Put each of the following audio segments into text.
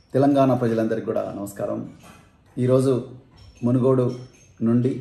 తెలంగాణ ప్రజలందరికీ కూడా నమస్కారం ఈరోజు మునుగోడు నుండి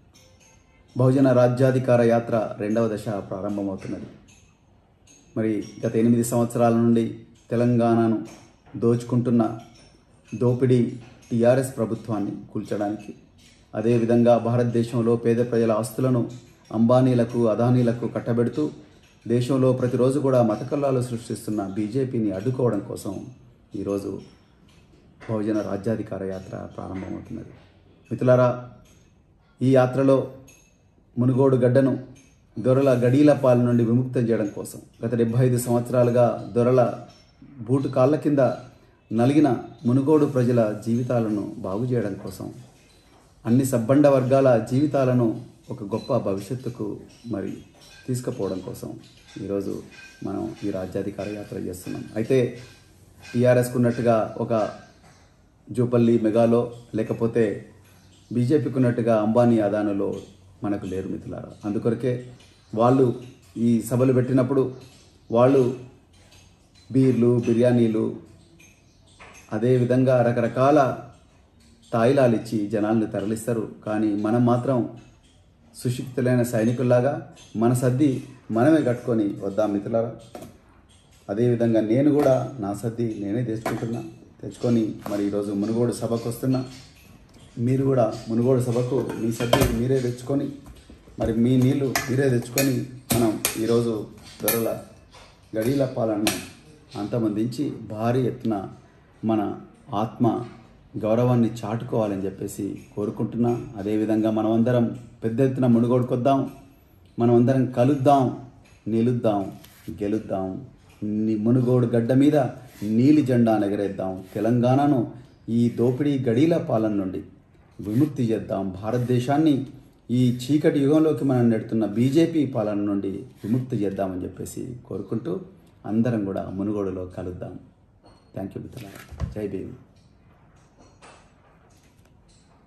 బహుజన రాజ్యాధికార యాత్ర రెండవ దశ ప్రారంభమవుతున్నది మరి గత ఎనిమిది సంవత్సరాల నుండి తెలంగాణను దోచుకుంటున్న దోపిడీ టీఆర్ఎస్ ప్రభుత్వాన్ని కూల్చడానికి అదేవిధంగా భారతదేశంలో పేద ప్రజల ఆస్తులను అంబానీలకు అదానీలకు కట్టబెడుతూ దేశంలో ప్రతిరోజు కూడా మతకల్లాలు సృష్టిస్తున్న బీజేపీని అడ్డుకోవడం కోసం ఈరోజు బహుజన రాజ్యాధికార యాత్ర ప్రారంభమవుతున్నది మిత్రులారా ఈ యాత్రలో మునుగోడు గడ్డను దొరల గడీల పాల నుండి విముక్తం చేయడం కోసం గత డెబ్బై ఐదు సంవత్సరాలుగా దొరల బూటు కాళ్ళ కింద నలిగిన మునుగోడు ప్రజల జీవితాలను బాగు చేయడం కోసం అన్ని సబ్బండ వర్గాల జీవితాలను ఒక గొప్ప భవిష్యత్తుకు మరి తీసుకుపోవడం కోసం ఈరోజు మనం ఈ రాజ్యాధికార యాత్ర చేస్తున్నాం అయితే టీఆర్ఎస్కు ఉన్నట్టుగా ఒక జూపల్లి మెగాలో లేకపోతే బీజేపీకి ఉన్నట్టుగా అంబానీ అదానులో మనకు లేరు మిత్రులారా అందుకొరకే వాళ్ళు ఈ సభలు పెట్టినప్పుడు వాళ్ళు బీర్లు బిర్యానీలు అదేవిధంగా రకరకాల తాయిలాలు ఇచ్చి జనాలను తరలిస్తారు కానీ మనం మాత్రం సుశిక్తులైన సైనికుల్లాగా మన సర్ది మనమే కట్టుకొని వద్దాం మిత్రులారా అదేవిధంగా నేను కూడా నా సర్ది నేనే తెచ్చుకుంటున్నా తెచ్చుకొని మరి ఈరోజు మునుగోడు సభకు వస్తున్నా మీరు కూడా మునుగోడు సభకు మీ సర్ది మీరే తెచ్చుకొని మరి మీ నీళ్లు మీరే తెచ్చుకొని మనం ఈరోజు దొరల గడీల పాలన అంతమందించి భారీ ఎత్తున మన ఆత్మ గౌరవాన్ని చాటుకోవాలని చెప్పేసి కోరుకుంటున్నా అదేవిధంగా మనమందరం పెద్ద ఎత్తున మునుగోడుకొద్దాం మనమందరం కలుద్దాం నిలుద్దాం గెలుద్దాం ని- మునుగోడు గడ్డ మీద నీలి జెండా ఎగరేద్దాం తెలంగాణను ఈ దోపిడీ గడీల పాలన నుండి విముక్తి చేద్దాం భారతదేశాన్ని ఈ చీకటి యుగంలోకి మనం నెడుతున్న బీజేపీ పాలన నుండి విముక్తి చేద్దామని చెప్పేసి కోరుకుంటూ అందరం కూడా మునుగోడులో కలుద్దాం థ్యాంక్ యూ మిత్రులారా జై భీమ్